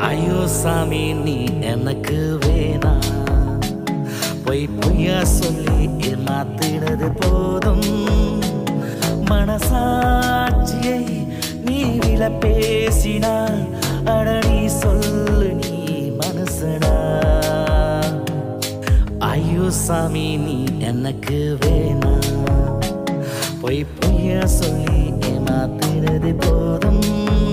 ஐயோ சாமி நீ எனக்கு வேணா பொய் பொய்யா சொல்லி ஏமாத்தினது போதும் மனசாட்சியை நீ வில பேசினால் அட நீ சொல்லு நீ மனசனா ஐயோ சாமி நீ எனக்கு வேணா பொய் பொய்யா சொல்லி ஏமாத்தினது போதும்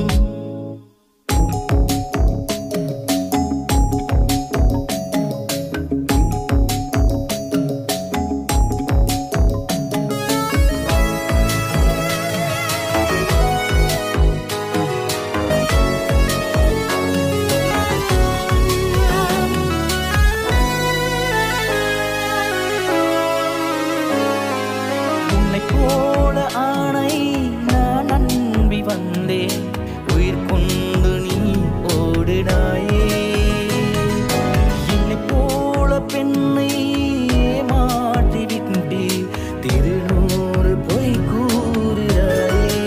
உன்னை போல ஆணை நான் நம்பி வந்தேன் உயிர் கொண்டு நீ ஓடினாயே என்னை போல பெண்ணை ஏமாற்றி விட்டு திருநூறு பொய் கூறுகிறாயே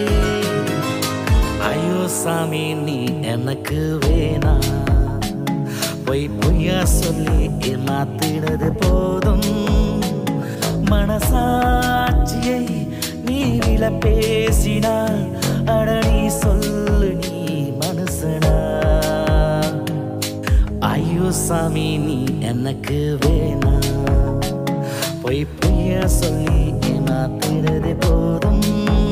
ஐயோ சாமி நீ எனக்கு வேணா பொய் பொய்யா சொல்லி ஏமாத்தினது போதும் மனசாட்சியை நீ வில பேசினால் அட நீ சொல்லு நீ மனுஷனா ஐயோ சாமி நீ எனக்கு வேணா பொய் பொய்யா சொல்லி ஏமாத்தினது போதும்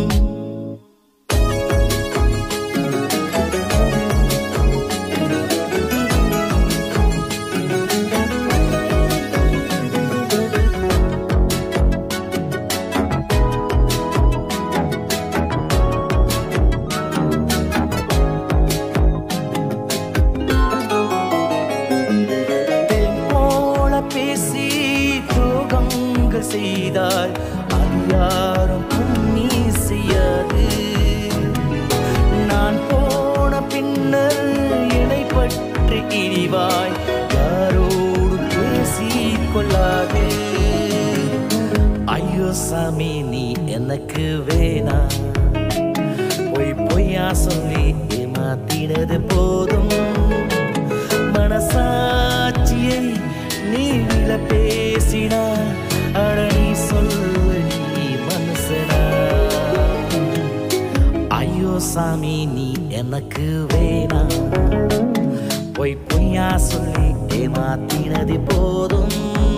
தேன் போல பேசி துரோகங்கள் செய்தால் அது யாரும் புண்ணி செய்யாது நான் போன பின்னர் என்னை பற்றி இனிவாய் யாரோடு பேசிக் கொள்ளாதே ஐயோ சாமி நீ எனக்கு வேணா பொய் பொய்யா சொல்லி ஏமாத்தினது போதும் மனசாட்சியை நீ வில பேசினார் அட நீ சொல்லு நீ மனசனா ஐயோ சாமி நீ எனக்கு வேணா பொய் பொய்யா சொல்லி ஏமாத்தினது போதும்